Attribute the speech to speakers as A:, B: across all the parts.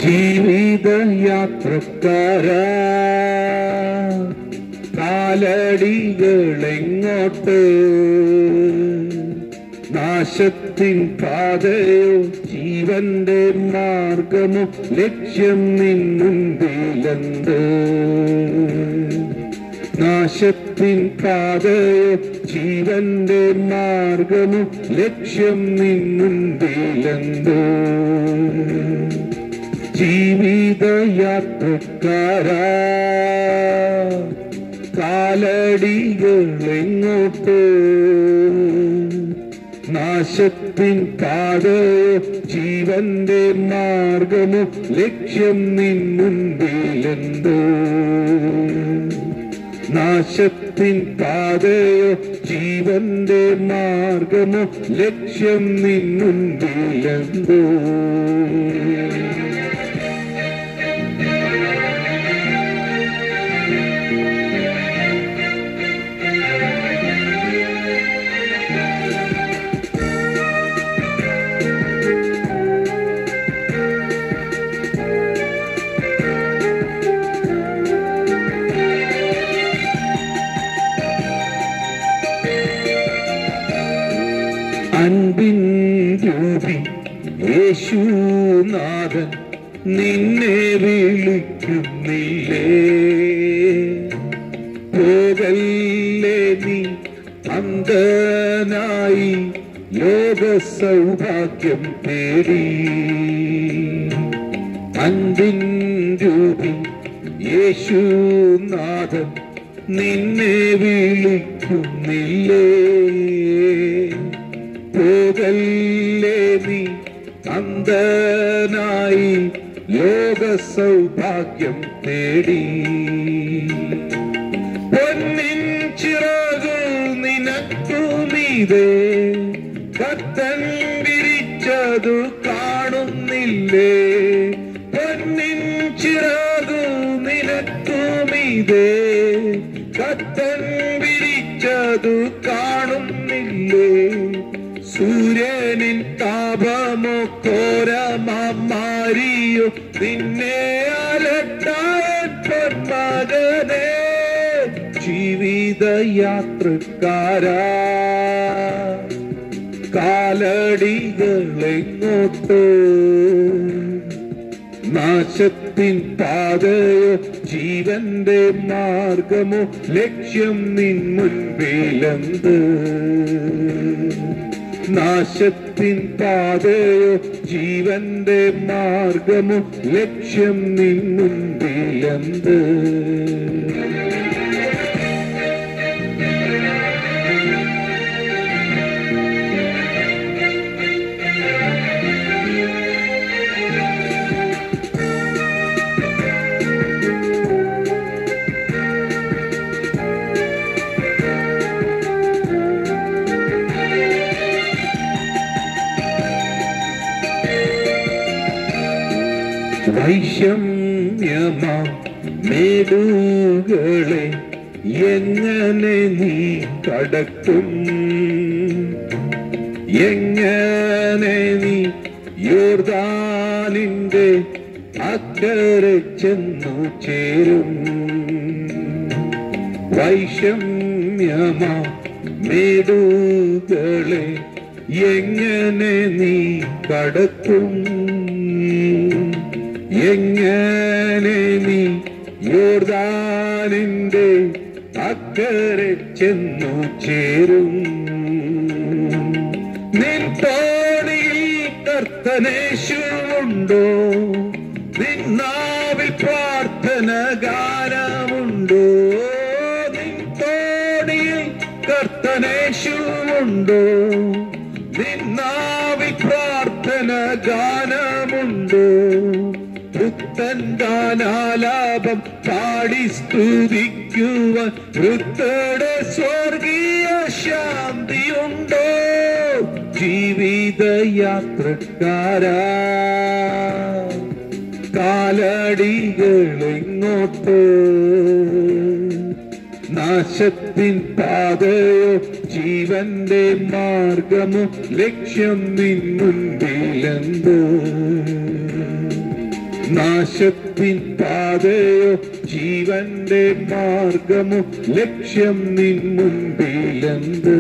A: ജീവിത യാത്രക്കാരാ കാലടികളെങ്ങോട്ട് നാശത്തിൻ പാതയോ ജീവന്റെ മാർഗമോ ലക്ഷ്യം നിന്നുണ്ടിലെന്ത് നാശത്തിൻ പാതയോ ജീവന്റെ മാർഗമോ ലക്ഷ്യം നിന്നുണ്ടിലെന്തോ ജീവിത യാത്രക്കാരാ കാലടികളെങ്ങോട്ട് നാശത്തിൻ പാതയോ ജീവന്റെ മാർഗമോ ലക്ഷ്യം നിന്നുണ്ടിലെന്തോ നാശത്തിൻ പാതയോ ജീവന്റെ മാർഗമോ ലക്ഷ്യം നിന്നുണ്ടിലെന്തോ അൻപിൻ രൂപി യേശുനാഥൻ നിന്നെ വിളിക്കുന്നില്ലേ പോകല്ലേ നീ അന്ധനായി ലോക സൗഭാഗ്യം തേടി അൻപിൻ രൂപി യേശുനാഥൻ നിന്നെ വിളിക്കുന്നില്ലേ പോകല്ലേ നീ അന്ധനായി ലോക സൗഭാഗ്യം തേടി പൊന്നിൻ ചിറകു നിനക്കുമീതേ കത്തൻ വിരിച്ചതു കാണുന്നില്ലേ പൊന്നിൻ ചിറകു നിനക്കുമീതേ കത്തൻ വിരിച്ചതു കാണുന്നില്ലേ സൂര്യനിൻ താപമോ കോരമാരിയോ നിന്നെ അലട്ടാൻ പൊന്മകനെ ജീവിത യാത്രക്കാരാ കാലടികളെങ്ങോട്ട് നാശത്തിൻ പാതയോ ജീവന്റെ മാർഗമോ ലക്ഷ്യം നിൻ മുൻപിലെന്ത് നാശത്തിൻ പാതയോ ജീവന്റെ മാർഗമോ ലക്ഷ്യം നിൻ മുൻപിലെന്ത് വൈഷമ്യമാ മേടുകളെ എങ്ങനെ നീ കടക്കും എങ്ങനെ നീ യോർദാനിന്റെ അക്കരെ ചെന്നു ചേരും വൈഷമ്യമാ മേടുകളെ എങ്ങനെ നീ കടക്കും എങ്ങനെ നീ യോർദാനിന്റെ അക്കരെ ചെന്നു ചേരും നിൻ തോണിയിൽ കർത്തനേശുണ്ടോ നിന്നാവിൽ പ്രാർത്ഥന ഗാനമുണ്ടോ നിൻ തോണിയിൽ കർത്തനേശുണ്ടോ നിന്നാവിൽ പ്രാർത്ഥന ഗാനമുണ്ടോ വൃത്തൻ ഗാനാലാപം പാടി സ്തുതിക്കുവാൻ വൃത്തയുടെ സ്വർഗീയ ശാന്തിയുണ്ടോ ജീവിത യാത്രക്കാരാ കാലടികളെങ്ങോട്ട് നാശത്തിൻ പാതയോ ജീവന്റെ മാർഗമോ ലക്ഷ്യം നിൻ മുൻപിലെന്ത് നാശത്തിൻ പാതയോ ജീവന്റെ മാർഗമോ ലക്ഷ്യം നിൻ മുൻപിലെന്ത്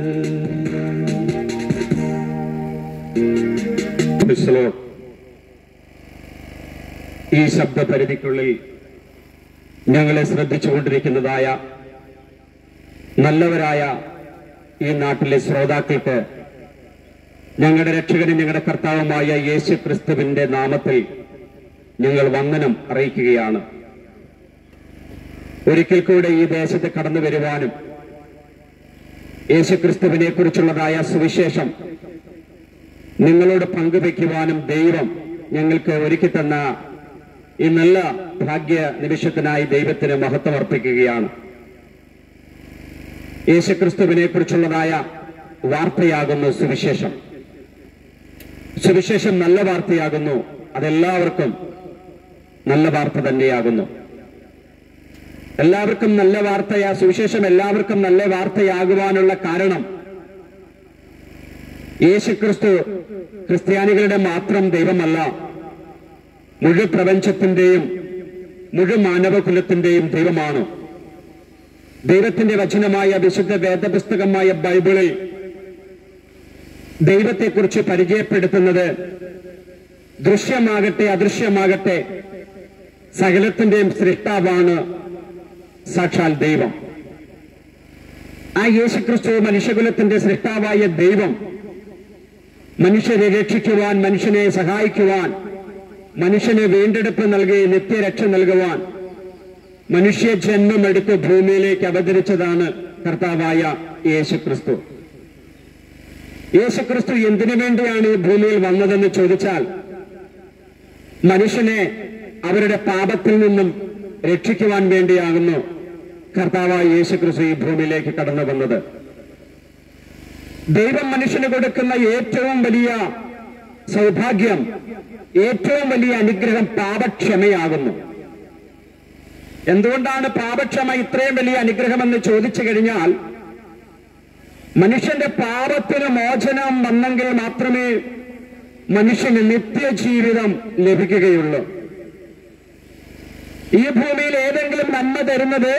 B: ക്രിസ്തുവോ, ഈ ശബ്ദപരിധിക്കുള്ളിൽ ഞങ്ങളെ ശ്രദ്ധിച്ചുകൊണ്ടിരിക്കുന്നതായ നല്ലവരായ ഈ നാട്ടിലെ ശ്രോതാക്കൾക്ക് ഞങ്ങളുടെ രക്ഷകനും ഞങ്ങളുടെ കർത്താവുമായ യേശു ക്രിസ്തുവിന്റെ നാമത്തിൽ ഞങ്ങൾ വന്ദനം അറിയിക്കുകയാണ് ഒരിക്കൽ കൂടെ ഈ ദേശത്ത് കടന്നു വരുവാനും യേശു ക്രിസ്തുവിനെ കുറിച്ചുള്ളതായ സുവിശേഷം നിങ്ങളോട് പങ്കുവെക്കുവാനും ദൈവം ഞങ്ങൾക്ക് ഒരുക്കി തന്ന ഈ നല്ല ഭാഗ്യ നിമിഷത്തിനായി ദൈവത്തിന് മഹത്വം അർപ്പിക്കുകയാണ് യേശുക്രിസ്തുവിനെ കുറിച്ചുള്ളതായ വാർത്തയാകുന്നു സുവിശേഷം സുവിശേഷം നല്ല വാർത്തയാകുന്നു അതെല്ലാവർക്കും നല്ല വാർത്ത തന്നെയാകുന്നു എല്ലാവർക്കും നല്ല വാർത്തയാ സുവിശേഷം എല്ലാവർക്കും നല്ല വാർത്തയാകുവാനുള്ള കാരണം യേശുക്രിസ്തു ക്രിസ്ത്യാനികളുടെ മാത്രം ദൈവമല്ല മുഴു പ്രപഞ്ചത്തിന്റെയും മുഴു മാനവകുലത്തിന്റെയും ദൈവമാണ് ദൈവത്തിന്റെ വചനമായ വിശുദ്ധ വേദപുസ്തകമായ ബൈബിളിൽ ദൈവത്തെക്കുറിച്ച് പരിചയപ്പെടുത്തുന്നത് ദൃശ്യമാകട്ടെ അദൃശ്യമാകട്ടെ സകലത്തിന്റെയും സൃഷ്ടാവാണ് സാക്ഷാൽ ദൈവം ആ യേശുക്രിസ്തു മനുഷ്യകുലത്തിന്റെ സൃഷ്ടാവായ ദൈവം മനുഷ്യരെ രക്ഷിക്കുവാൻ മനുഷ്യനെ സഹായിക്കുവാൻ മനുഷ്യന് വീണ്ടെടുപ്പ് നൽകി നിത്യരക്ഷ നൽകുവാൻ മനുഷ്യ ജന്മമെടുത്ത് ഭൂമിയിലേക്ക് അവതരിച്ചതാണ് കർത്താവായ യേശുക്രിസ്തു യേശുക്രിസ്തു എന്തിനു വേണ്ടിയാണ് ഈ ഭൂമിയിൽ വന്നതെന്ന് ചോദിച്ചാൽ മനുഷ്യനെ അവരുടെ പാപത്തിൽ നിന്നും രക്ഷിക്കുവാൻ വേണ്ടിയാകുന്നു കർത്താവായ യേശുക്രിസ്തു ഈ ഭൂമിയിലേക്ക് കടന്നു വന്നത് ദൈവം മനുഷ്യന് കൊടുക്കുന്ന ഏറ്റവും വലിയ സൗഭാഗ്യം ഏറ്റവും വലിയ അനുഗ്രഹം പാപക്ഷമയാകുന്നു എന്തുകൊണ്ടാണ് പാപക്ഷമ ഇത്രയും വലിയ അനുഗ്രഹമെന്ന് ചോദിച്ചു കഴിഞ്ഞാൽ മനുഷ്യന്റെ പാപത്തിന് മോചനം വന്നെങ്കിൽ മാത്രമേ മനുഷ്യന് നിത്യജീവിതം ലഭിക്കുകയുള്ളൂ ഈ ഭൂമിയിൽ ഏതെങ്കിലും നന്മ തരുന്നത്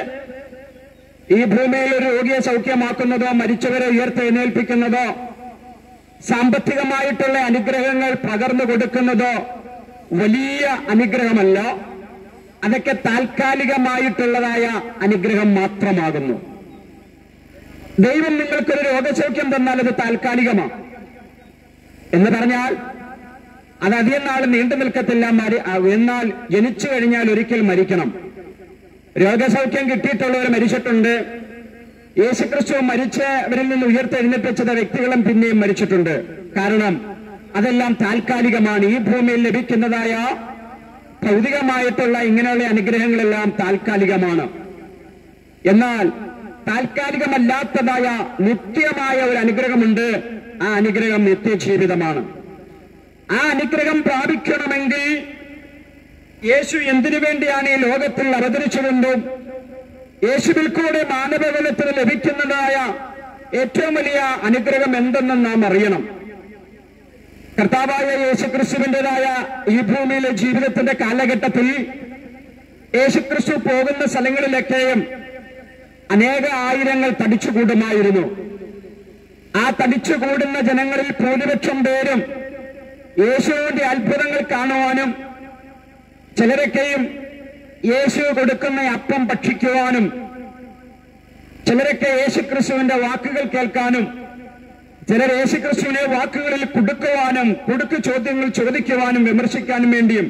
B: ഈ ഭൂമിയിൽ ഒരു രോഗിയെ സൗഖ്യമാക്കുന്നതോ മരിച്ചവരെ ഉയർത്തെഴുന്നേൽപ്പിക്കുന്നതോ സാമ്പത്തികമായിട്ടുള്ള അനുഗ്രഹങ്ങൾ പകർന്നു കൊടുക്കുന്നതോ വലിയ അനുഗ്രഹമല്ല അതൊക്കെ താൽക്കാലികമായിട്ടുള്ളതായ അനുഗ്രഹം മാത്രമാകുന്നു ദൈവം നിങ്ങൾക്കൊരു രോഗസൗഖ്യം തന്നാൽ അത് താൽക്കാലികമാണ് എന്ന് പറഞ്ഞാൽ അത് അധികം നാൾ നീണ്ടു നിൽക്കത്തില്ല മരി- ആ, എന്നാൽ ജനിച്ചു കഴിഞ്ഞാൽ ഒരിക്കൽ മരിക്കണം രോഗസൗഖ്യം കിട്ടിയിട്ടുള്ളവർ മരിച്ചിട്ടുണ്ട് യേശുക്രിസ്തു മരിച്ചവരിൽ നിന്ന് ഉയർത്തെഴുന്നേൽപ്പിച്ചത് വ്യക്തികളും പിന്നെയും മരിച്ചിട്ടുണ്ട് കാരണം അതെല്ലാം താൽക്കാലികമാണ് ഈ ഭൂമിയിൽ ലഭിക്കുന്നതായ ഭൗതികമായിട്ടുള്ള ഇങ്ങനെയുള്ള അനുഗ്രഹങ്ങളെല്ലാം താൽക്കാലികമാണ് എന്നാൽ താൽക്കാലികമല്ലാത്തതായ നിത്യമായ ഒരു അനുഗ്രഹമുണ്ട് ആ അനുഗ്രഹം നിത്യജീവിതമാണ് ആ അനുഗ്രഹം പ്രാപിക്കണമെങ്കിൽ യേശു എന്തിനു വേണ്ടിയാണ് ഈ ലോകത്തിൽ അവതരിച്ചതെന്നും യേശുവിൽ കൂടെ മാനവകുലത്തിന് ലഭിക്കുന്നതായ ഏറ്റവും വലിയ അനുഗ്രഹം എന്തെന്ന് നാം അറിയണം കർത്താവായ യേശുക്രിസ്തുവിൻ്റെതായ ഈ ഭൂമിയിലെ ജീവിതത്തിന്റെ കാലഘട്ടത്തിൽ യേശുക്രിസ്തു പോകുന്ന സ്ഥലങ്ങളിലൊക്കെയും അനേക ആയിരങ്ങൾ തടിച്ചുകൂടുമായിരുന്നു ആ തടിച്ചുകൂടുന്ന ജനങ്ങളിൽ ഭൂരിപക്ഷം പേരും യേശുവിന്റെ അത്ഭുതങ്ങൾ കാണുവാനും ചിലരൊക്കെയും യേശു കൊടുക്കുന്ന അപ്പം ഭക്ഷിക്കുവാനും ചിലരൊക്കെ യേശുക്രിസ്തുവിന്റെ വാക്കുകൾ കേൾക്കാനും ചിലർ യേശുക്രിസ്തുവിനെ വാക്കുകളിൽ കുടുക്കുവാനും കുടുക്ക് ചോദ്യങ്ങൾ ചോദിക്കുവാനും വിമർശിക്കാനും വേണ്ടിയും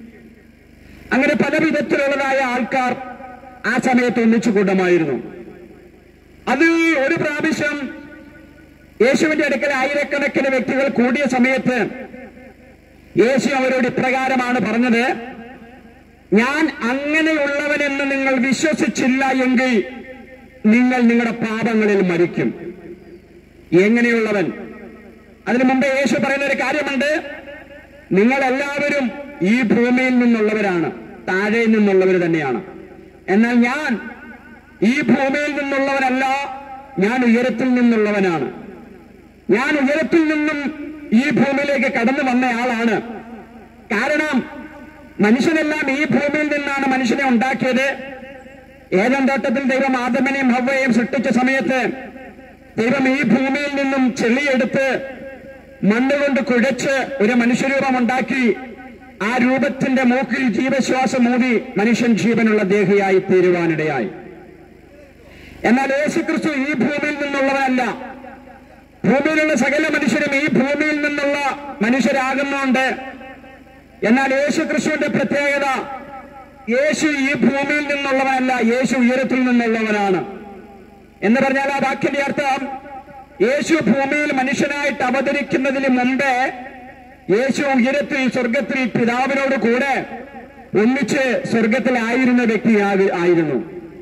B: അങ്ങനെ പല വിധത്തിലുള്ളതായ ആൾക്കാർ ആ സമയത്ത് ഒന്നിച്ചു കൂട്ടമായിരുന്നു അത് ഒരു പ്രാവശ്യം യേശുവിന്റെ അടുക്കൽ ആയിരക്കണക്കിന് വ്യക്തികൾ കൂടിയ സമയത്ത് യേശു അവരോട് ഇപ്രകാരമാണ് പറഞ്ഞത് ഞാൻ അങ്ങനെയുള്ളവനെന്ന് നിങ്ങൾ വിശ്വസിച്ചില്ല എങ്കിൽ നിങ്ങൾ നിങ്ങളുടെ പാപങ്ങളിൽ മരിക്കും എങ്ങനെയുള്ളവൻ അതിനു മുമ്പ് യേശു പറയുന്ന ഒരു കാര്യമുണ്ട് നിങ്ങൾ എല്ലാവരും ഈ ഭൂമിയിൽ നിന്നുള്ളവരാണ് താഴെ നിന്നുള്ളവർ തന്നെയാണ് എന്നാൽ ഞാൻ ഈ ഭൂമിയിൽ നിന്നുള്ളവനല്ല ഞാൻ ഉയരത്തിൽ നിന്നുള്ളവനാണ് ഞാൻ ഉയരത്തിൽ നിന്നും ഈ ഭൂമിയിലേക്ക് കടന്നു വന്നയാളാണ് കാരണം മനുഷ്യനെല്ലാം ഈ ഭൂമിയിൽ നിന്നാണ് മനുഷ്യനെ ഉണ്ടാക്കിയത് ഏതൻ തോട്ടത്തിൽ ദൈവം ആദമനെയും ഹവ്വയെയും സൃഷ്ടിച്ച സമയത്ത് ദൈവം ഈ ഭൂമിയിൽ നിന്നും ചെളിയെടുത്ത് മണ്ണുകൊണ്ട് കുഴച്ച് ഒരു മനുഷ്യരൂപം ഉണ്ടാക്കി ആ രൂപത്തിന്റെ മൂക്കിൽ ജീവശ്വാസം മൂടി മനുഷ്യൻ ജീവനുള്ള ദേഹിയായി തീരുവാനിടയായി എന്നാൽ യേശുക്രിസ്തു ഈ ഭൂമിയിൽ നിന്നുള്ളവരല്ല ഭൂമിയിലുള്ള സകല മനുഷ്യരും ഈ ഭൂമിയിൽ നിന്നുള്ള മനുഷ്യരാകുന്നുണ്ട് എന്നാൽ യേശു ക്രിസ്തുവിന്റെ പ്രത്യേകത യേശു ഈ ഭൂമിയിൽ നിന്നുള്ളവനല്ല യേശു ഉയരത്തിൽ നിന്നുള്ളവനാണ് എന്ന് പറഞ്ഞാൽ ആ വാക്കിന്റെ അർത്ഥം യേശു ഭൂമിയിൽ മനുഷ്യനായിട്ട് അവതരിക്കുന്നതിന് മുമ്പേ യേശു ഉയരത്തിൽ സ്വർഗത്തിൽ പിതാവിനോട് കൂടെ ഒന്നിച്ച് സ്വർഗത്തിലായിരുന്ന വ്യക്തി ആയിരുന്നു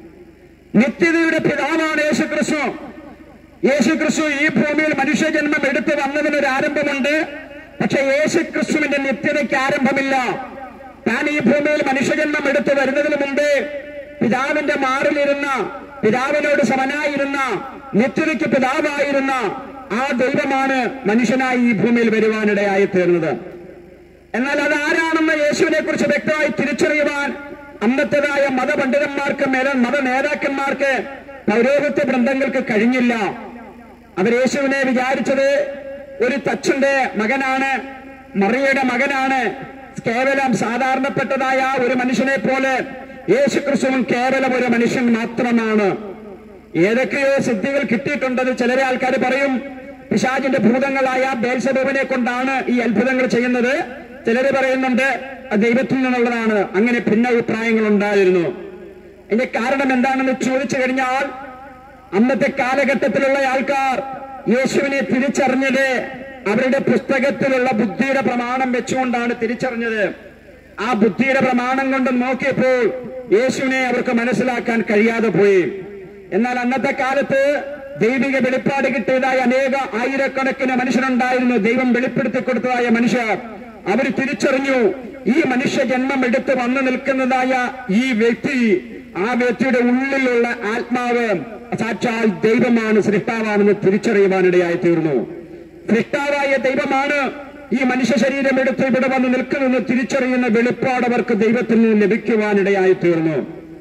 B: നിത്യതയുടെ പിതാവാണ് യേശു ക്രിസ്തു യേശു ക്രിസ്തു ഈ ഭൂമിയിൽ മനുഷ്യജന്മം എടുത്തു വന്നതിനൊരു ആരംഭമുണ്ട് പക്ഷെ യേശു ക്രിസ്തുവിന്റെ നിത്യതയ്ക്ക് ആരംഭമില്ല താൻ ഈ ഭൂമിയിൽ മനുഷ്യജന്മം എടുത്തു വരുന്നതിന് മുമ്പേ പിതാവിന്റെ മാറിലിരുന്ന പിതാവിനോട് സമനായിരുന്ന നിത്യതയ്ക്ക് പിതാവായിരുന്ന ആ ദൈവമാണ് മനുഷ്യനായി ഈ ഭൂമിയിൽ വരുവാനിടയായി തീർന്നത് എന്നാൽ അത് ആരാണെന്ന് യേശുവിനെ കുറിച്ച് വ്യക്തമായി തിരിച്ചറിയുവാൻ അന്നത്തേതായ മതപണ്ഡിതന്മാർക്ക് മേല മത നേതാക്കന്മാർക്ക് പൗരോഹിത്യ ബൃന്ദങ്ങൾക്ക് കഴിഞ്ഞില്ല അവർ യേശുവിനെ വിചാരിച്ചത് ഒരു തച്ചന്റെ മകനാണ് മറിയയുടെ മകനാണ് കേവലം സാധാരണപ്പെട്ടതായ ഒരു മനുഷ്യനെ പോലെ യേശു ക്രിസ്തുവും കേവലം ഒരു മനുഷ്യൻ മാത്രമാണ് ഏതൊക്കെയോ സിദ്ധികൾ കിട്ടിയിട്ടുണ്ടെന്ന് ചിലരെ ആൾക്കാർ പറയും പിശാചിന്റെ ഭൂതങ്ങളായ ബേൽസബൂബിനെ കൊണ്ടാണ് ഈ അത്ഭുതങ്ങൾ ചെയ്യുന്നത് ചിലര് പറയുന്നുണ്ട് അത് ദൈവത്തിൽ നിന്നുള്ളതാണ് അങ്ങനെ ഭിന്നഭിപ്രായങ്ങൾ ഉണ്ടായിരുന്നു അതിന്റെ കാരണം എന്താണെന്ന് ചോദിച്ചു കഴിഞ്ഞാൽ അന്നത്തെ കാലഘട്ടത്തിലുള്ള ആൾക്കാർ യേശുവിനെ തിരിച്ചറിഞ്ഞത് അവരുടെ പുസ്തകത്തിലുള്ള ബുദ്ധിയുടെ പ്രമാണം വെച്ചുകൊണ്ടാണ് തിരിച്ചറിഞ്ഞത് ആ ബുദ്ധിയുടെ പ്രമാണം കൊണ്ട് നോക്കിയപ്പോൾ യേശുവിനെ അവർക്ക് മനസ്സിലാക്കാൻ കഴിയാതെ പോയി എന്നാൽ അന്നത്തെ കാലത്ത് ദൈവിക വെളിപ്പാട് കിട്ടിയതായ അനേക ആയിരക്കണക്കിന് മനുഷ്യരുണ്ടായിരുന്നു ദൈവം വെളിപ്പെടുത്തി കൊടുത്തതായ മനുഷ്യർ അവർ തിരിച്ചറിഞ്ഞു ഈ മനുഷ്യ ജന്മം എടുത്ത് വന്നു നിൽക്കുന്നതായ ഈ വ്യക്തി ആ വ്യക്തിയുടെ ഉള്ളിലുള്ള ആത്മാവ് സാക്ഷാൽ ദൈവമാണ് സൃഷ്ടാവാണെന്ന് തിരിച്ചറിയുവാനിടയായി തീർന്നു സൃഷ്ടാവായ ദൈവമാണ് ഈ മനുഷ്യ ശരീരം എടുത്ത് ഇവിടെ വന്ന് നിൽക്കുമെന്ന് തിരിച്ചറിയുന്ന വെളിപ്പാട് അവർക്ക് ദൈവത്തിൽ നിന്ന് ലഭിക്കുവാനിടയായി തീർന്നു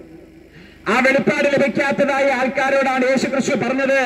B: ആ വെളിപ്പാട് ലഭിക്കാത്തതായ ആൾക്കാരോടാണ് യേശു ക്രിസ്തു പറഞ്ഞത്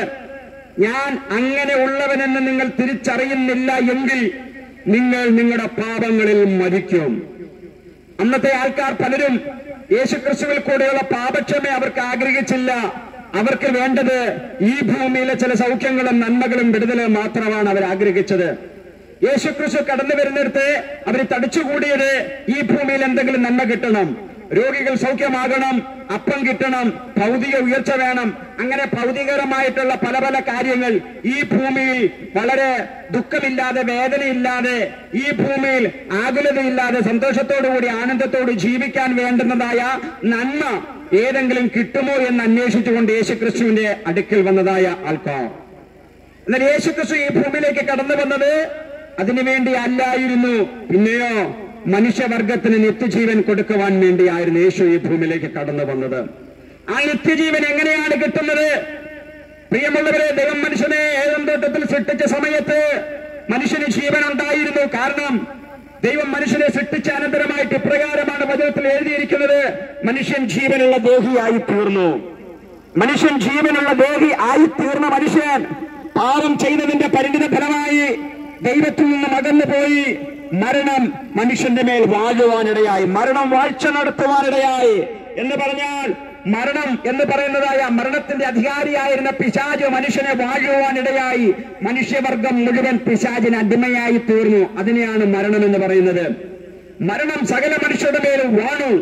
B: ഞാൻ അങ്ങനെ ഉള്ളവനെന്ന് നിങ്ങൾ തിരിച്ചറിയുന്നില്ല എങ്കിൽ നിങ്ങൾ നിങ്ങളുടെ പാപങ്ങളിൽ മരിക്കും അന്നത്തെ ആൾക്കാർ പലരും യേശുക്രിസ്തുവിൽ കൂടെയുള്ള പാപക്ഷമ അവർക്ക് ആഗ്രഹിച്ചില്ല അവർക്ക് വേണ്ടത് ഈ ഭൂമിയിലെ ചില സൗഖ്യങ്ങളും നന്മകളും വിടുതലും മാത്രമാണ് അവർ ആഗ്രഹിച്ചത് യേശുക്രിസ്തു കടന്നു വരുന്നിടത്ത് അവർ തടിച്ചുകൂടിയത് ഈ ഭൂമിയിൽ എന്തെങ്കിലും നന്മ കിട്ടണം രോഗികൾ സൗഖ്യമാകണം അപ്പം കിട്ടണം ഭൗതിക ഉയർച്ച വേണം അങ്ങനെ ഭൗതികരമായിട്ടുള്ള പല പല കാര്യങ്ങൾ ഈ ഭൂമിയിൽ വളരെ ദുഃഖമില്ലാതെ വേദനയില്ലാതെ ഈ ഭൂമിയിൽ ആകുലതയില്ലാതെ സന്തോഷത്തോടുകൂടി ആനന്ദത്തോട് ജീവിക്കാൻ വേണ്ടുന്നതായ നന്മ ഏതെങ്കിലും കിട്ടുമോ എന്ന് അന്വേഷിച്ചുകൊണ്ട് യേശുക്രിസ്തുവിന്റെ അടുക്കൽ വന്നതായ ആൾക്കാർ എന്നാൽ യേശുക്രിസ്തു ഈ ഭൂമിയിലേക്ക് കടന്നു വന്നത് അതിനുവേണ്ടി അല്ലായിരുന്നു പിന്നെയോ മനുഷ്യവർഗത്തിന് നിത്യജീവൻ കൊടുക്കുവാൻ വേണ്ടിയായിരുന്നു യേശു ഈ ഭൂമിയിലേക്ക് കടന്നു വന്നത് ആ നിത്യജീവൻ എങ്ങനെയാണ് കിട്ടുന്നത് പ്രിയമുള്ളവരെ ദൈവം മനുഷ്യനെ ഏതും തോട്ടത്തിൽ സൃഷ്ടിച്ച സമയത്ത് മനുഷ്യന് ജീവൻ ഉണ്ടായിരുന്നു കാരണം ദൈവം മനുഷ്യനെ സൃഷ്ടിച്ച അനന്തരമായിട്ട് ഇപ്രകാരമാണ് വചനത്തിൽ എഴുതിയിരിക്കുന്നത് മനുഷ്യൻ ജീവനുള്ള ദേഹിയായി തീർന്നു മനുഷ്യൻ ജീവനുള്ള ദേഹി ആയി തീർന്ന മനുഷ്യൻ പാപം ചെയ്തതിന്റെ പരിണിത ഫലമായി ദൈവത്തിൽ നിന്നും അകന്നു പോയി മരണം മനുഷ്യന്റെ മേൽ വാഴുവാനിടയായി മരണം വാഴ്ച നടത്തുവാനിടയായി എന്ന് പറഞ്ഞാൽ മരണം എന്ന് പറയുന്നതായ മരണത്തിന്റെ അധികാരിയായിരുന്ന പിശാജ് മനുഷ്യനെ വാഴുവാനിടയായി മനുഷ്യവർഗം മുഴുവൻ പിശാജിന് അടിമയായി തീർന്നു അതിനെയാണ് മരണം എന്ന് പറയുന്നത് മരണം സകല മനുഷ്യരുടെ മേൽ വാണു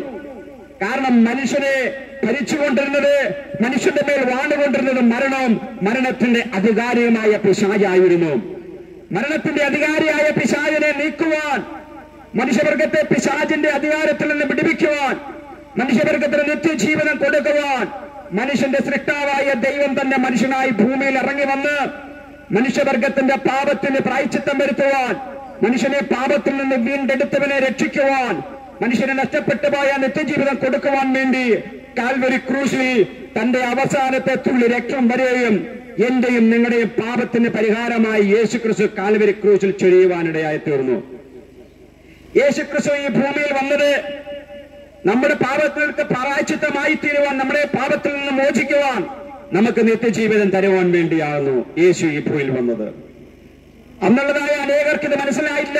B: കാരണം മനുഷ്യനെ ഭരിച്ചുകൊണ്ടിരുന്നത് മനുഷ്യന്റെ മേൽ വാണുകൊണ്ടിരുന്നത് മരണം മരണത്തിന്റെ അധികാരിയുമായ പിശാചായിരുന്നു മരണത്തിന്റെ അധികാരിയായ പിശാചിനെ നീക്കുവാൻ മനുഷ്യവർഗത്തെ പിശാചിന്റെ അധികാരത്തിൽ നിന്ന് വിടുവിക്കുവാൻ മനുഷ്യവർഗത്തിന് നിത്യജീവനം കൊടുക്കുവാൻ മനുഷ്യന്റെ സൃഷ്ടാവായ ദൈവം തന്നെ മനുഷ്യനായി ഭൂമിയിൽ ഇറങ്ങി വന്ന് മനുഷ്യവർഗത്തിന്റെ പാപത്തിന് പ്രായച്ചിത്തം വരുത്തുവാൻ മനുഷ്യനെ പാപത്തിൽ നിന്ന് വീണ്ടെടുത്തവനെ രക്ഷിക്കുവാൻ മനുഷ്യനെ നഷ്ടപ്പെട്ടു പോയ നിത്യജീവിതം കൊടുക്കുവാൻ വേണ്ടി കാൽവരി ക്രൂശിൽ തന്റെ അവസാനത്തെ തുള്ളി രക്തം വരെയും എന്റെയും നിങ്ങളുടെയും പാപത്തിന് പരിഹാരമായി യേശു ക്രിസ്തു കാൽവരി ക്രൂശിൽ ചൊരിയുവാനിടയായി തീർന്നു യേശുക്രിസ്തു ഈ ഭൂമിയിൽ വന്നത് നമ്മുടെ പാപങ്ങൾക്ക് പ്രായച്ചിത്തമായി തീരുവാൻ നമ്മുടെ പാപത്തിൽ നിന്ന് മോചിക്കുവാൻ നമുക്ക് നിത്യജീവിതം തരുവാൻ വേണ്ടിയാകുന്നു യേശു ഈ ഭൂമിയിൽ വന്നത് അന്നുള്ളതായ അനേകർക്ക് ഇത് മനസ്സിലായില്ല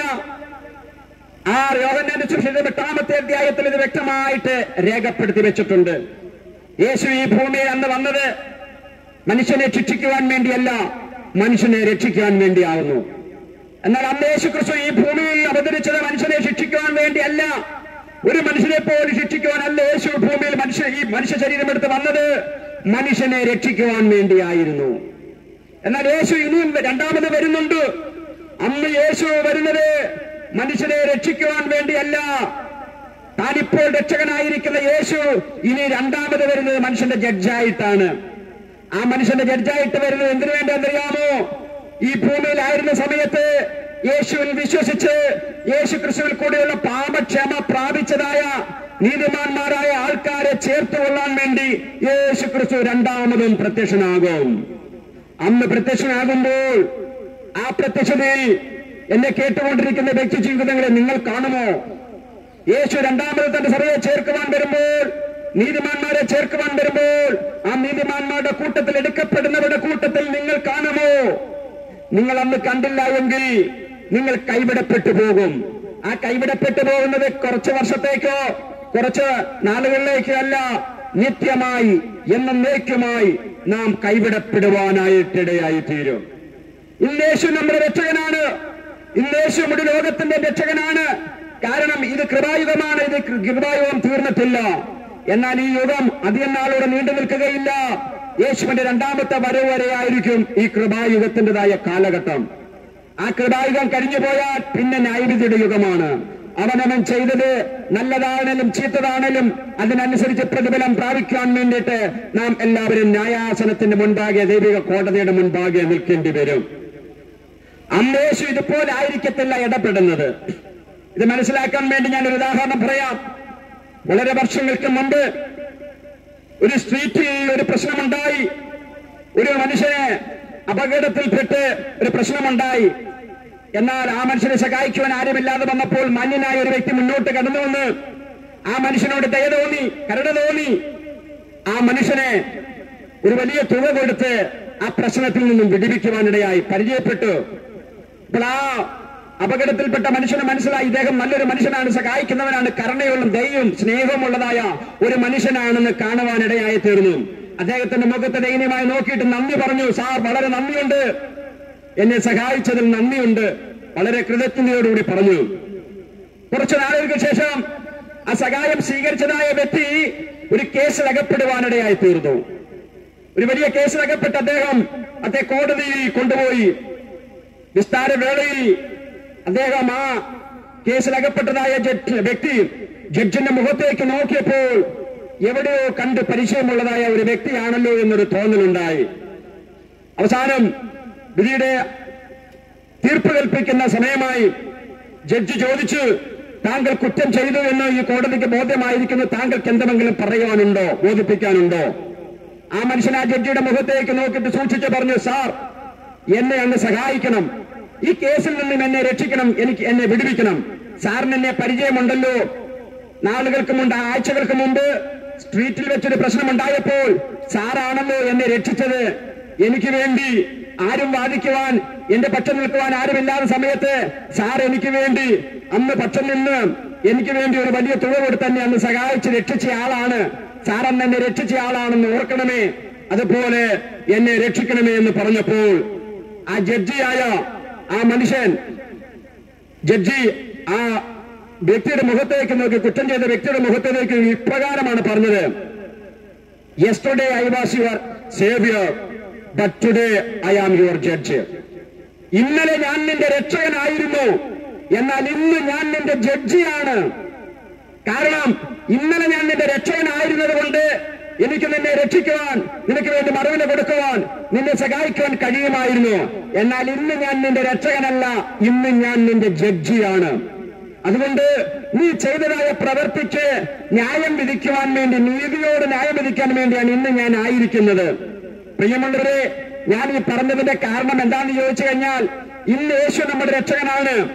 B: ആ യോഹന്നാന്റെ സുവിശേഷം എട്ടാമത്തെ അധ്യായത്തിൽ ഇത് വ്യക്തമായിട്ട് രേഖപ്പെടുത്തി വെച്ചിട്ടുണ്ട് യേശു ഈ ഭൂമിയിൽ അന്ന് വന്നത് മനുഷ്യനെ ശിക്ഷിക്കുവാൻ വേണ്ടിയല്ല മനുഷ്യനെ രക്ഷിക്കുവാൻ വേണ്ടിയാവുന്നു എന്നാൽ അന്ന് യേശു ക്രിസ്തു ഈ ഭൂമിയിൽ അവതരിച്ചത് മനുഷ്യനെ ശിക്ഷിക്കുവാൻ വേണ്ടിയല്ല ഒരു മനുഷ്യനെ പോലും ശിക്ഷിക്കുവാനല്ല യേശു ഭൂമിയിൽ മനുഷ്യ ഈ മനുഷ്യ ശരീരം എടുത്ത് വന്നത് മനുഷ്യനെ രക്ഷിക്കുവാൻ വേണ്ടിയായിരുന്നു എന്നാൽ യേശു ഇനിയും രണ്ടാമത് വരുന്നുണ്ട് അന്ന് യേശു വരുന്നത് മനുഷ്യനെ രക്ഷിക്കുവാൻ വേണ്ടിയല്ല താനിപ്പോൾ രക്ഷകനായിരിക്കുന്ന യേശു ഇനി രണ്ടാമത് വരുന്നത് മനുഷ്യന്റെ ജഡ്ജായിട്ടാണ് ആ മനുഷ്യന്റെ ജഡ്ജായിട്ട് വരുന്നത് എന്തിനു വേണ്ടി എന്നറിയാമോ ഈ ഭൂമിയിലായിരുന്ന സമയത്ത് യേശുവിൽ വിശ്വസിച്ച് യേശു ക്രിസ്തുവിൽ കൂടെയുള്ള പാപക്ഷമ പ്രാപിച്ചതായ നീതിമാന്മാരായ ആൾക്കാരെ ചേർത്തുകൊള്ളാൻ വേണ്ടി യേശു ക്രിസ്തു രണ്ടാമതും പ്രത്യക്ഷനാകും അന്ന് പ്രത്യക്ഷനാകുമ്പോൾ ആ പ്രത്യക്ഷതയിൽ എന്നെ കേട്ടുകൊണ്ടിരിക്കുന്ന വ്യക്തി ജീവിതങ്ങളെ നിങ്ങൾ കാണുമോ യേശു രണ്ടാമത് തന്റെ സഭയെ ചേർക്കുവാൻ വരുമ്പോൾ നീതിമാന്മാരെ ചേർക്കുവാൻ വരുമ്പോൾ ആ നീതിമാന്മാരുടെ കൂട്ടത്തിൽ എടുക്കപ്പെടുന്നവരുടെ കൂട്ടത്തിൽ നിങ്ങൾ കാണുമോ നിങ്ങൾ അന്ന് കണ്ടില്ല എങ്കിൽ നിങ്ങൾ കൈവിടപ്പെട്ടു പോകും ആ കൈവിടപ്പെട്ടു പോകുന്നത് കുറച്ച് വർഷത്തേക്കോ കുറച്ച് നാളുകളിലേക്കോ അല്ല നിത്യമായി എന്നേക്കുമായി നാം കൈവിടപ്പെടുവാനായിട്ടിടയായി തീരും ഇന്നേശു നമ്മുടെ രക്ഷകനാണ് ഇന്നേശു മുടി ലോകത്തിന്റെ രക്ഷകനാണ് കാരണം ഇത് കൃപായുഗമാണ് ഇത് കൃ- കൃപായുഗം തീർന്നിട്ടില്ല എന്നാൽ ഈ യുഗം അധികം നാളോടെ നീണ്ടു നിൽക്കുകയില്ല യേശുവിന്റെ രണ്ടാമത്തെ വരവ് വരെയായിരിക്കും ഈ കൃപായുഗത്തിൻ്റെതായ കാലഘട്ടം ആ കൃപായുഗം കഴിഞ്ഞു പോയാൽ പിന്നെ ന്യായവിധിയുടെ യുഗമാണ് അവനവൻ ചെയ്തത് നല്ലതാണേലും ചീത്തതാണേലും അതിനനുസരിച്ച് പ്രതിഫലം പ്രാപിക്കാൻ വേണ്ടിയിട്ട് നാം എല്ലാവരും ന്യായാസനത്തിന്റെ മുൻപാകെ ദൈവിക കോടതിയുടെ മുൻപാകെ നിൽക്കേണ്ടി വരും അന്നേശു ഇതുപോലെ ആയിരിക്കത്തില്ല ഇടപെടുന്നത് ഇത് മനസ്സിലാക്കാൻ വേണ്ടി ഞാൻ ഒരു ഉദാഹരണം പറയാം വളരെ വർഷങ്ങൾക്ക് മുമ്പ് ഒരു സ്ട്രീറ്റിൽ ഒരു പ്രശ്നമുണ്ടായി ഒരു മനുഷ്യനെ അപകടത്തിൽപ്പെട്ട് ഒരു പ്രശ്നമുണ്ടായി എന്നാൽ ആ മനുഷ്യനെ സഹായിക്കുവാൻ ആരുമില്ലാതെ വന്നപ്പോൾ മാന്യനായ ഒരു വ്യക്തി മുന്നോട്ട് കടന്നു വന്ന് ആ മനുഷ്യനോട് ദയ തോന്നി കരുണ തോന്നി ആ മനുഷ്യനെ ഒരു വലിയ തുക കൊടുത്ത് ആ പ്രശ്നത്തിൽ നിന്നും വിടിവിക്കുവാനിടയായി പരിചയപ്പെട്ടു അപ്പോൾ ആ അപകടത്തിൽപ്പെട്ട മനുഷ്യന് മനസ്സിലായി ഇദ്ദേഹം നല്ലൊരു മനുഷ്യനാണ് സഹായിക്കുന്നവനാണ് കരുണയുള്ള ദയയും സ്നേഹവും ഉള്ളതായ ഒരു മനുഷ്യനാണെന്ന് കാണുവാനിടയായി തീർന്നു അദ്ദേഹത്തിന്റെ മുഖത്ത് ദയനീയമായി നോക്കിയിട്ട് നന്ദി പറഞ്ഞു സാർ വളരെ നന്ദിയുണ്ട് എന്നെ സഹായിച്ചതിൽ നന്ദിയുണ്ട് വളരെ കൃതജ്ഞതയോടുകൂടി പറഞ്ഞു കുറച്ചു നാളുകൾക്ക് ശേഷം ആ സഹായം സ്വീകരിച്ചതായ വ്യക്തി ഒരു കേസിൽ അകപ്പെടുവാനിടയായി തീർന്നു ഒരു വലിയ കേസിൽ അകപ്പെട്ട അദ്ദേഹം അദ്ദേഹം കോടതിയിൽ കൊണ്ടുപോയി വിസ്താര വേളയിൽ അദ്ദേഹം ആ കേസിൽ അകപ്പെട്ടതായ ജഡ്ജ് വ്യക്തി ജഡ്ജിന്റെ മുഖത്തേക്ക് നോക്കിയപ്പോൾ എവിടെയോ കണ്ട് പരിചയമുള്ളതായ ഒരു വ്യക്തിയാണല്ലോ എന്നൊരു തോന്നലുണ്ടായി അവസാനം വിധിയുടെ തീർപ്പ് കൽപ്പിക്കുന്ന സമയമായി ജഡ്ജി ചോദിച്ചു താങ്കൾ കുറ്റം ചെയ്തു എന്ന് ഈ കോടതിക്ക് ബോധ്യമായിരിക്കുന്നു താങ്കൾക്ക് എന്തെങ്കിലും പറയുവാനുണ്ടോ ബോധിപ്പിക്കാനുണ്ടോ ആ മനുഷ്യൻ ആ ജഡ്ജിയുടെ മുഖത്തേക്ക് നോക്കിയിട്ട് സൂക്ഷിച്ചു പറഞ്ഞു സാർ എന്നെ അങ്ങ് സഹായിക്കണം ഈ കേസിൽ നിന്നും എന്നെ രക്ഷിക്കണം എനിക്ക് എന്നെ വിടുവിക്കണം സാറിന് എന്നെ പരിചയമുണ്ടല്ലോ നാളുകൾക്ക് മുമ്പ് ആഴ്ചകൾക്ക് മുമ്പ് സ്ട്രീറ്റിൽ വെച്ചൊരു പ്രശ്നമുണ്ടായപ്പോൾ സാറാണല്ലോ എന്നെ രക്ഷിച്ചത് എനിക്ക് വേണ്ടി ആരും വാദിക്കുവാൻ എന്റെ പക്ഷം നിൽക്കുവാൻ ആരുമില്ലാത്ത സമയത്ത് സാർ എനിക്ക് വേണ്ടി അന്ന് പക്ഷം നിന്ന് എനിക്ക് വേണ്ടി ഒരു വലിയ തുക കൊടുത്ത് തന്നെ അന്ന് സഹായിച്ച് രക്ഷിച്ച ആളാണ് സാർ അന്ന് എന്നെ രക്ഷിച്ച ആളാണെന്ന് ഓർക്കണമേ അതുപോലെ എന്നെ രക്ഷിക്കണമേ എന്ന് പറഞ്ഞപ്പോൾ ആ ജഡ്ജിയായ ആ മനുഷ്യൻ ജഡ്ജി ആ വ്യക്തിയുടെ മുഖത്തേക്ക് നോക്കി കുറ്റം ചെയ്ത വ്യക്തിയുടെ മുഖത്തേക്ക് ഇപ്രകാരമാണ് പറഞ്ഞത് yesterday I was your saviour but today I am your judge ഇന്നലെ ഞാൻ നിന്റെ രക്ഷകനായിരുന്നു എന്നാൽ ഇന്ന് ഞാൻ നിന്റെ ജഡ്ജിയാണ് കാരണം ഇന്നലെ ഞാൻ നിന്റെ രക്ഷകനായിരുന്നത് കൊണ്ട് എനിക്ക് നിന്നെ രക്ഷിക്കുവാൻ നിനക്ക് വേണ്ടി മറുവില കൊടുക്കുവാൻ നിന്നെ സഹായിക്കുവാൻ കഴിയുമായിരുന്നു എന്നാൽ ഇന്ന് ഞാൻ നിന്റെ രക്ഷകനല്ല ഇന്ന് ഞാൻ നിന്റെ ജഡ്ജിയാണ് അതുകൊണ്ട് നീ ചെയ്തതായ പ്രവർത്തിക്ക് ന്യായം വിധിക്കുവാൻ വേണ്ടി നീതിയോട് ന്യായം വിധിക്കാൻ വേണ്ടിയാണ് ഇന്ന് ഞാൻ ആയിരിക്കുന്നത് പ്രിയമുള്ളവരെ ഞാൻ ഈ പറഞ്ഞതിന്റെ കാരണം എന്താണെന്ന് ചോദിച്ചു കഴിഞ്ഞാൽ ഇന്ന് യേശു നമ്മുടെ രക്ഷകനാണ്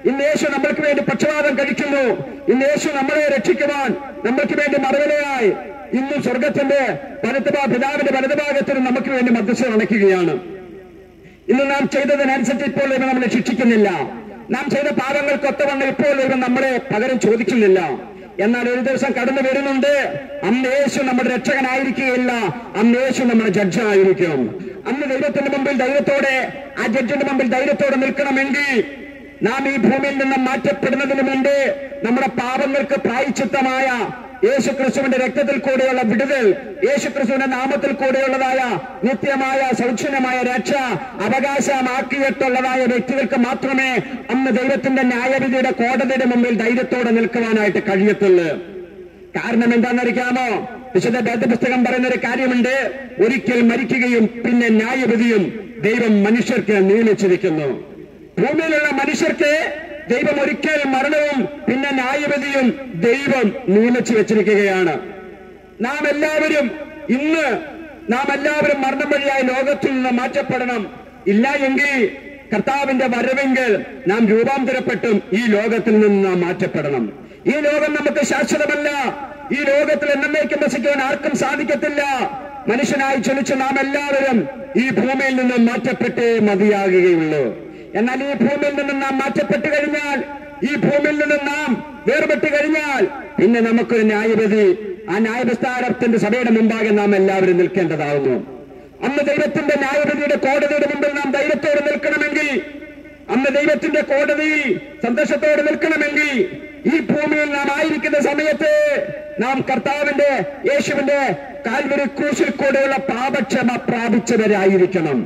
B: ഇന്ന് യേശു നമ്മൾക്ക് വേണ്ടി പക്ഷപാതം കഴിക്കുന്നു ഇന്ന് യേശു നമ്മളെ രക്ഷിക്കുവാൻ നമ്മൾക്ക് വേണ്ടി മറുവിലയായി ഇന്നും സ്വർഗത്തിന്റെ വലതുഭാ പിതാവിന്റെ വലതുഭാഗത്തിന് നമുക്ക് വേണ്ടി മധ്യസ്ഥ നടക്കുകയാണ് ഇന്ന് നാം ചെയ്തതിനനുസരിച്ച് ഇപ്പോൾ ദൈവം നമ്മളെ ശിക്ഷിക്കുന്നില്ല നാം ചെയ്ത പാപങ്ങൾക്കൊത്തവണ്ണം ഇപ്പോൾ ദൈവം നമ്മളെ പകരം ചോദിക്കുന്നില്ല എന്നാൽ ഒരു ദിവസം കടന്നു വരുന്നുണ്ട് അന്ന് യേശു നമ്മുടെ രക്ഷകനായിരിക്കുകയില്ല അന്ന് യേശു നമ്മുടെ ജഡ്ജായിരിക്കും അന്ന് ദൈവത്തിന്റെ മുമ്പിൽ ധൈര്യത്തോടെ ആ ജഡ്ജിന്റെ മുമ്പിൽ ധൈര്യത്തോടെ നിൽക്കണമെങ്കിൽ നാം ഈ ഭൂമിയിൽ നിന്ന് മാറ്റപ്പെടുന്നതിന് മുമ്പ് നമ്മുടെ പാപങ്ങൾക്ക് പ്രായച്ചിത്തമായ യേശു ക്രിസ്തുവിന്റെ രക്തത്തിൽ കൂടെയുള്ള വിടുതൽ യേശു ക്രിസ്തുവിന്റെ നാമത്തിൽ കൂടെയുള്ളതായ നിത്യമായ സൗക്ഷന്യമായ രക്ഷ അവകാശമാക്കിയിട്ടുള്ളതായ വ്യക്തികൾക്ക് മാത്രമേ അന്ന് ദൈവത്തിന്റെ ന്യായവിധിയുടെ കോടതിയുടെ മുമ്പിൽ ധൈര്യത്തോടെ നിൽക്കുവാനായിട്ട് കഴിയത്തുള്ളൂ കാരണം എന്താണെന്നറിയാമോ വിശുദ്ധ വേദപുസ്തകം പറയുന്ന ഒരു കാര്യമുണ്ട് ഒരിക്കൽ മരിക്കുകയും പിന്നെ ന്യായവിധിയും ദൈവം മനുഷ്യർക്ക് നിയമിച്ചിരിക്കുന്നു ഭൂമിയിലുള്ള മനുഷ്യർക്ക് ദൈവം ഒരിക്കൽ മരണവും പിന്നെ ന്യായവിധിയും ദൈവം നിയമിച്ചു വെച്ചിരിക്കുകയാണ് നാം എല്ലാവരും ഇന്ന് നാം എല്ലാവരും മരണം വഴിയായി ലോകത്തിൽ നിന്ന് മാറ്റപ്പെടണം ഇല്ല എങ്കിൽ കർത്താവിന്റെ വരവെങ്കിൽ നാം രൂപാന്തരപ്പെട്ടും ഈ ലോകത്തിൽ നിന്ന് നാം മാറ്റപ്പെടണം ഈ ലോകം നമുക്ക് ശാശ്വതമല്ല ഈ ലോകത്തിൽ എന്നേക്കും വസിക്കുവാൻ ആർക്കും സാധിക്കത്തില്ല മനുഷ്യനായി ചൊലിച്ച് നാം എല്ലാവരും ഈ ഭൂമിയിൽ നിന്ന് മാറ്റപ്പെട്ടേ മതിയാകുകയുള്ളൂ എന്നാൽ ഈ ഭൂമിയിൽ നിന്ന് നാം മാറ്റപ്പെട്ടു കഴിഞ്ഞാൽ ഈ ഭൂമിയിൽ നിന്ന് നാം വേർപെട്ട് കഴിഞ്ഞാൽ പിന്നെ നമുക്കൊരു ന്യായവിധി ആ ന്യായവിസ്താരത്തിന്റെ സഭയുടെ മുമ്പാകെ നാം എല്ലാവരും നിൽക്കേണ്ടതാകുന്നു അന്ന് ദൈവത്തിന്റെ ന്യായവിധിയുടെ കോടതിയുടെ മുമ്പിൽ നാം ധൈര്യത്തോടെ നിൽക്കണമെങ്കിൽ അന്ന് ദൈവത്തിന്റെ കോടതിയിൽ സന്തോഷത്തോടെ നിൽക്കണമെങ്കിൽ ഈ ഭൂമിയിൽ നാം ആയിരിക്കുന്ന സമയത്ത് നാം കർത്താവിന്റെ യേശുവിന്റെ കാൽവരി ക്രൂശിൽ കൂടെയുള്ള പാപക്ഷമ പ്രാപിച്ചവരായിരിക്കണം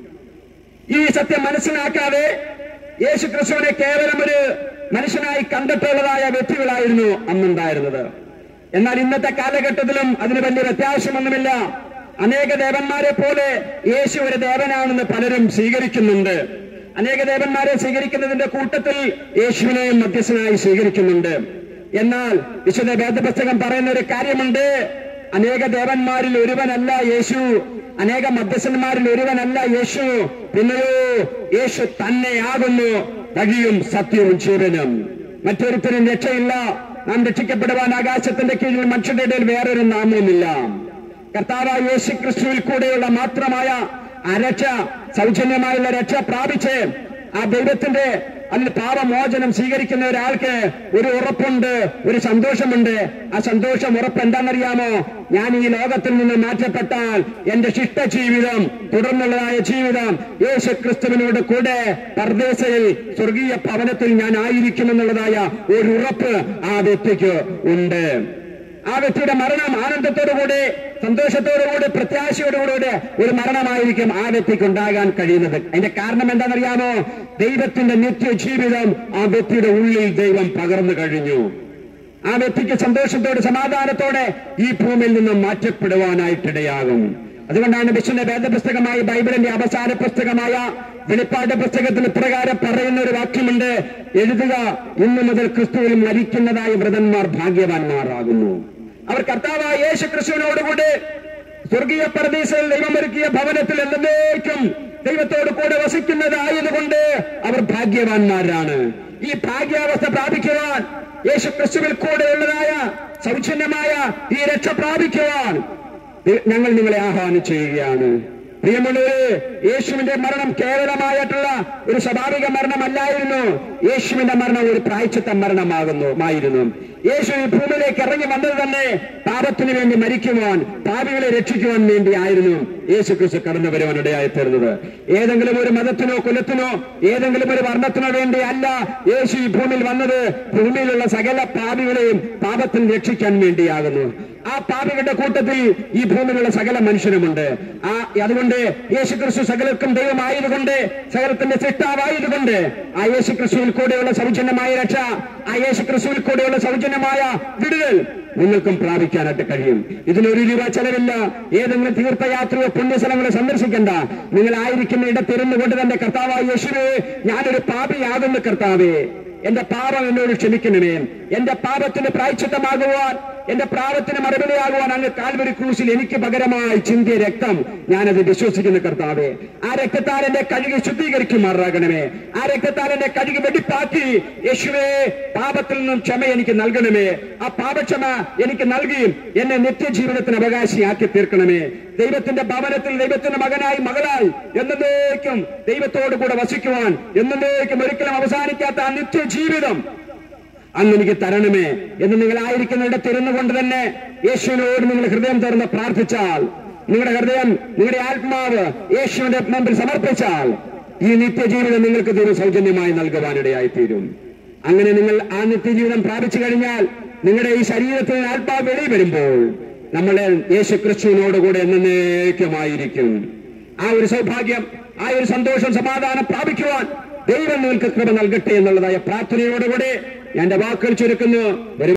B: ഈ സത്യം മനസ്സിലാക്കാതെ യേശു ക്രിസ്തുവിനെ കേവലം ഒരു മനുഷ്യനായി കണ്ടിട്ടുള്ളതായ വ്യക്തികളായിരുന്നു അന്നുണ്ടായിരുന്നത് എന്നാൽ ഇന്നത്തെ കാലഘട്ടത്തിലും അതിന് വലിയ വ്യത്യാസമൊന്നുമില്ല അനേക ദേവന്മാരെ പോലെ യേശു ഒരു ദേവനാണെന്ന് പലരും സ്വീകരിക്കുന്നുണ്ട് അനേക ദേവന്മാരെ സ്വീകരിക്കുന്നതിന്റെ കൂട്ടത്തിൽ യേശുവിനെയും മധ്യസ്ഥനായി സ്വീകരിക്കുന്നുണ്ട് എന്നാൽ വിശുദ്ധ വേദപുസ്തകം പറയുന്ന ഒരു കാര്യമുണ്ട് അനേക ദേവന്മാരിൽ ഒരുവനല്ല യേശു അനേക മധ്യസ്ഥന്മാരിൽ ഒരുവനല്ല യേശു പിന്നെയോ യേശു തന്നെയാകുന്നു വഴിയും സത്യവും ജീവനും മറ്റൊരുത്തരും രക്ഷയില്ല നാം രക്ഷിക്കപ്പെടുവാൻ ആകാശത്തിന്റെ കീഴിൽ മനുഷ്യരുടെ ഇടയിൽ വേറൊരു നാമവുമില്ല കർത്താവായ യേശു ക്രിസ്തുവിൽ കൂടെയുള്ള മാത്രമായ ആ രക്ഷ സൗജന്യമായുള്ള രക്ഷ പ്രാപിച്ച് ആ ദൈവത്തിന്റെ അതിൽ പാപമോചനം സ്വീകരിക്കുന്ന ഒരാൾക്ക് ഒരു ഉറപ്പുണ്ട് ഒരു സന്തോഷമുണ്ട് ആ സന്തോഷം ഉറപ്പ് എന്താണെന്നറിയാമോ ഞാൻ ഈ ലോകത്തിൽ നിന്ന് മാറ്റപ്പെട്ടാൽ എന്റെ ശിഷ്ട ജീവിതം തുടർന്നുള്ളതായ ജീവിതം യേശു ക്രിസ്തുവിനോട് കൂടെ പർദേശയിൽ സ്വർഗീയ ഭവനത്തിൽ ഞാൻ ആയിരിക്കുമെന്നുള്ളതായ ഒരു ഉറപ്പ് ആ വ്യക്തിക്ക് ഉണ്ട് ആ വ്യക്തിയുടെ മരണം ആനന്ദത്തോടുകൂടി സന്തോഷത്തോടുകൂടി പ്രത്യാശയോടുകൂടി ഒരു മരണമായിരിക്കും ആ വ്യക്തിക്ക് ഉണ്ടാകാൻ കഴിയുന്നത് അതിന്റെ കാരണം എന്താണെന്നറിയാമോ ദൈവത്തിന്റെ നിത്യജീവിതം ആ വ്യക്തിയുടെ ഉള്ളിൽ ദൈവം പകർന്നു കഴിഞ്ഞു ആ വ്യക്തിക്ക് സന്തോഷത്തോടെ സമാധാനത്തോടെ ഈ ഭൂമിയിൽ നിന്നും മാറ്റപ്പെടുവാനായിട്ടിടയാകും അതുകൊണ്ടാണ് വിശുദ്ധ വേദപുസ്തകമായ ബൈബിളിന്റെ അവസാന പുസ്തകമായ വെളിപ്പാട് പുസ്തകത്തിൽ ഇപ്രകാരം പറയുന്ന ഒരു വാക്യമുണ്ട് എഴുതുക ഇന്നു മുതൽ ക്രിസ്തുവിൽ മരിക്കുന്നതായ വ്രതന്മാർ ഭാഗ്യവാന്മാരാകുന്നു അവർ കർത്താവായ യേശു ക്രിസ്തുവിനോടുകൂടി സ്വർഗീയ പരദീസയിൽ ദൈവമൊരുക്കിയ ഭവനത്തിൽ എന്നേക്കും ദൈവത്തോട് കൂടെ വസിക്കുന്നതായതുകൊണ്ട് അവർ ഭാഗ്യവാന്മാരാണ് ഈ ഭാഗ്യാവസ്ഥ പ്രാപിക്കുവാൻ യേശു ക്രിസ്തുവിൽ കൂടെയുള്ളതായ സൗജന്യമായ ഈ രക്ഷ പ്രാപിക്കുവാൻ ഞങ്ങൾ നിങ്ങളെ ആഹ്വാനം ചെയ്യുകയാണ് പ്രിയമുള്ളവര് യേശുവിന്റെ മരണം കേവലമായിട്ടുള്ള ഒരു സ്വാഭാവിക മരണമല്ലായിരുന്നു യേശുവിന്റെ മരണം ഒരു പ്രായച്ചിത്ത മരണമാകുന്നു ആയിരുന്നു യേശു ഈ ഭൂമിയിലേക്ക് ഇറങ്ങി വന്നത് തന്നെ പാപത്തിന് വേണ്ടി മരിക്കുവാൻ പാപികളെ രക്ഷിക്കുവാൻ വേണ്ടി ആയിരുന്നു യേശു ക്രിസ്തു കടന്നു വരുവാൻ ഇടയായി തീർന്നത് ഏതെങ്കിലും ഒരു മതത്തിനോ കുലത്തിനോ ഏതെങ്കിലും ഒരു വർണ്ണത്തിനോ വേണ്ടി അല്ല യേശു ഈ ഭൂമിയിൽ വന്നത് ഭൂമിയിലുള്ള സകല പാപികളെയും പാപത്തിൽ രക്ഷിക്കാൻ വേണ്ടിയാകുന്നു ആ പാപികളുടെ കൂട്ടത്തിൽ ഈ ഭൂമിയിലുള്ള സകല മനുഷ്യരുമുണ്ട് ആ അതുകൊണ്ട് യേശു ക്രിസ്തു സകലർക്കും ദൈവമായതുകൊണ്ട് സകലത്തിന്റെ സൃഷ്ടാവായതുകൊണ്ട് ആ യേശു ക്രിസ്തുവിൽ കൂടെയുള്ള സൗജന്യമായ രക്ഷ ആ യേശു ക്രിസ്തുവിൽ കൂടെയുള്ള സൗജന്യമായ വിടുതൽ നിങ്ങൾക്കും പ്രാപിക്കാനായിട്ട് കഴിയും ഇതിനൊരു രൂപ ചെലവില്ല ഏതെങ്കിലും തീർത്ഥയാത്രയോ പുണ്യസ്ഥലങ്ങളോ സന്ദർശിക്കണ്ട നിങ്ങൾ ആയിരിക്കുന്ന ഇടത്തിരുന്നു കൊണ്ട് തന്നെ കർത്താവായ യേശുവേ ഞാനൊരു പാപിയാകുന്ന കർത്താവേ എന്റെ പാപം എന്നോട് ക്ഷമിക്കണമേ എന്റെ പാപത്തിന് പ്രായച്ചിത്തമാകുവാൻ എന്റെ പാപത്തിന് മറുപടിയാകുവാൻ അങ്ങ് കാൽവരി ക്രൂസിൽ എനിക്ക് പകരമായി ചിന്തിയ രക്തം ഞാനത് വിശ്വസിക്കുന്ന കർത്താവേ ആ രക്തത്താൽ എന്റെ കഴുകി ശുദ്ധീകരിക്കുമാറാകണമേ ആ രക്തത്താൽ എന്റെ കഴുകി വെടിപ്പാക്കി യേശുവേ പാപത്തിൽ നിന്നും ക്ഷമ എനിക്ക് നൽകണമേ ആ പാപക്ഷമ എനിക്ക് നൽകി എന്നെ നിത്യജീവിതത്തിന് അവകാശിയാക്കി തീർക്കണമേ ദൈവത്തിന്റെ ഭവനത്തിൽ ദൈവത്തിന്റെ മകനായി മകളായി എന്നേക്കും ദൈവത്തോടു കൂടെ വസിക്കുവാൻ എന്നേക്കും ഒരിക്കലും അവസാനിക്കാത്ത ആ നിത്യജീവിതം അന്ന് എനിക്ക് തരണമേ എന്ന് നിങ്ങളായിരിക്കുന്നിടത്ത് ഇരുന്നു കൊണ്ട് തന്നെ യേശുവിനോട് നിങ്ങൾ ഹൃദയം തുറന്ന് പ്രാർത്ഥിച്ചാൽ നിങ്ങളുടെ ഹൃദയം നിങ്ങളുടെ ആത്മാവ് യേശുവിന്റെ മുമ്പിൽ സമർപ്പിച്ചാൽ ഈ നിത്യജീവിതം നിങ്ങൾക്ക് ദൈവം സൗജന്യമായി നൽകുവാനിടയായി തീരും അങ്ങനെ നിങ്ങൾ ആ നിത്യജീവിതം പ്രാപിച്ചു കഴിഞ്ഞാൽ നിങ്ങളുടെ ഈ ശരീരത്തിൽ നിന്ന് ആത്മാവ് വെളി വരുമ്പോൾ നമ്മളെ യേശു ക്രിസ്തുവിനോടുകൂടെ എന്നേക്കുമായിരിക്കും ആ ഒരു സൗഭാഗ്യം ആ ഒരു സന്തോഷം സമാധാനം പ്രാപിക്കുവാൻ ദൈവം നിങ്ങൾക്ക് കൃപ നൽകട്ടെ എന്നുള്ളതായ പ്രാർത്ഥനയോടുകൂടെ ഞാൻ എന്റെ വാക്കുകൾ ചുരുക്കുന്നു വരും